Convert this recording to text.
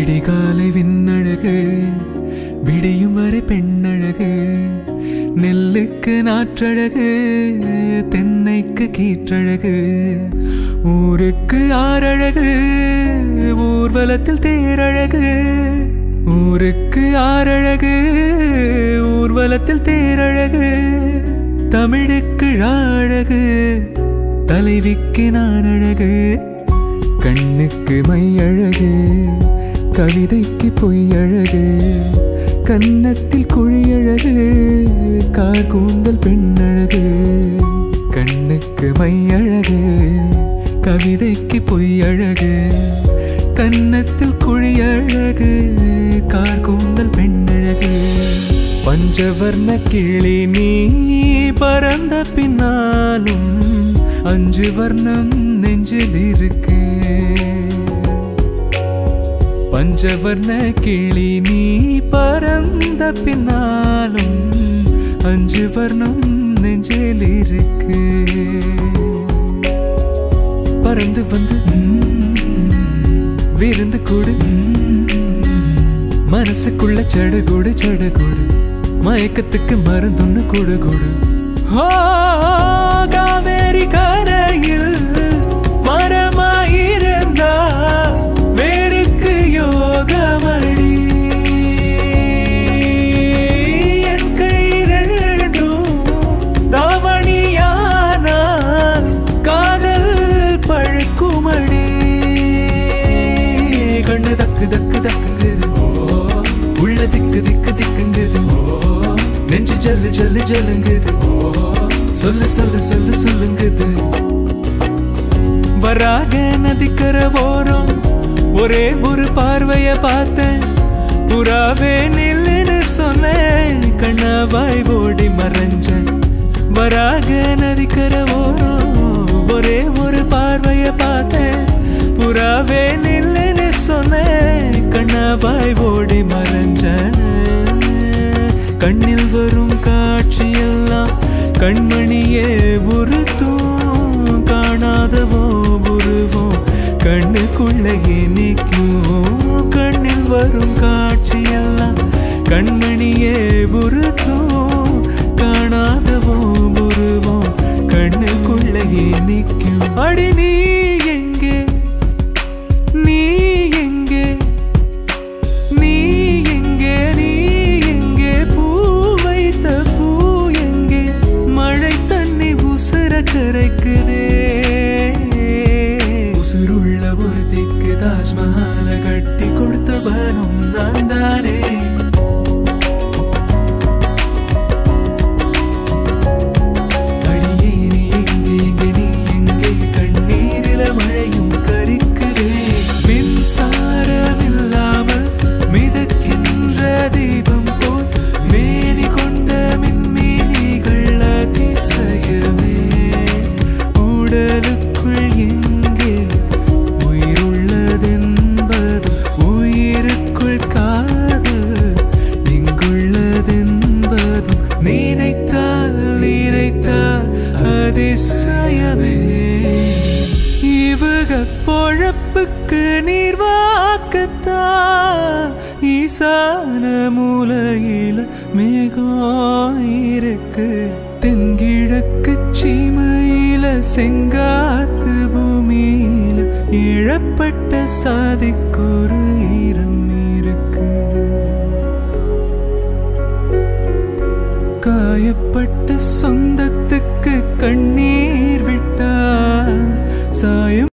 விடிகாலை விண்ணழகு விடியும் வரை பெண்ணழகு நெல்லுக்கு நாற்றழகு தென்னைக்கு கீற்றழகு ஊருக்கு ஆறழகு ஊர்வலத்தில் தேரழகு ஊருக்கு ஆறழகு ஊர்வலத்தில் தேரழகு தமிழுக்கு அழகு தலைவிக்கு நான் அழகு கண்ணுக்கு மை அழகு கவிதைக்கு பொய் அழகு கன்னத்தில் குழி அழகு கார் கூந்தல் பெண் அழகு கண்ணுக்கு மை அழகு கவிதைக்கு பொய் அழகு கன்னத்தில் குழி அழகு கார் கூந்தல் பெண் அழகு பஞ்சவர்ண கிளி நீ பறந்த பின்னாலும் அஞ்சு வர்ணம் நெஞ்சில் இருக்கு பஞ்சவர்ண கிளி நீ பறந்த பின்னாலும் அஞ்சு வர்ணம் நெஞ்சில் இருக்கு பறந்து வந்து ம், விருந்து கூடு ம், மனசுக்குள்ள சடுகுடு சடுகுடு மயக்கத்துக்கு மருந்தொன்னு கொடு கொடு ஓ, காவேரி கரையில் மரமாயிருந்தா வேருக்கு யோகமடி என் கை ரெண்டும் தாவணியானால் காதல் பழுக்குமடி கண்ணு தக்கு தக்கு தக்குங்குது ஓ உள்ள திக்கு திக்கு திக்குங்குது ஓ நெஞ்சு ஜல்லு ஜல்லு ஜல்லுங்குது ஓ சொல்லு சொல்லு சொல்லு சொல்லுங்குது வராக நதிக்கர ஓரம் ஒரே ஒரு பார்வைய பார்த்தேன் புறாவே நில்லுன்னு சொன்னேன் கண்ணாவாய் ஓடி மறைஞ்சேன் வராக நதிக்கர ஓரம் ஒரே ஒரு பார்வைய பார்த்தேன் புறாவே நில்லுன்னு சொன்னேன் கண்ணாவாய் ஓடி மறைஞ்சேன் கண்ணில் வரும் காட்சியெல்லாம் கண்மணியே உருத்தும் காணாதவோ உருவோம் கண்ணுக்குள்ளே நிற்கும் கண்ணில் வரும் காட்சியெல்லாம் கண்மணியே உருத்தும் காணாதவோ உருவோம் கண்ணுக்குள்ளே நிற்கும் அடி நீ எங்கே நீ எங்கே நீ எங்கே நீ எங்கே பூ வைத்த பூ எங்கே மழை தண்ணி உசுர கரைக்குதே உசுருள்ள ஒரு திக்கு தாஜ்மஹால கட்டி கொடுத்தவனும் நான் தானே அடியே நீ எங்கே எங்கே நீ எங்கே கண்ணீரில மழையும் கரிக்குதே மின்சாரம் இல்லாமல் மிதக்கின்ற தீபம் போல் மேனி கொண்ட மின்மீனிகள் அதிசயமே உடலுக்குள் எங்கே உயிருள்ளதென்பது உயிருக்குள் காதல் இங்குள்ளதென்பதும் நினைத்தால் நினைத்தால் அதிசயமே இவக பொழப்புக்கு நீர் வாக்குத்தான் ஈசான மூலையில மேகம் இருக்கு தென்கிழக்கு சீமையில செங்காத்து பூமியில இழப்பட்ட சாதிக்கொரு ஈரம் இருக்கு காயப்பட்ட சொந்தத்துக்கு கண்ணீர் விட்டா சாயம்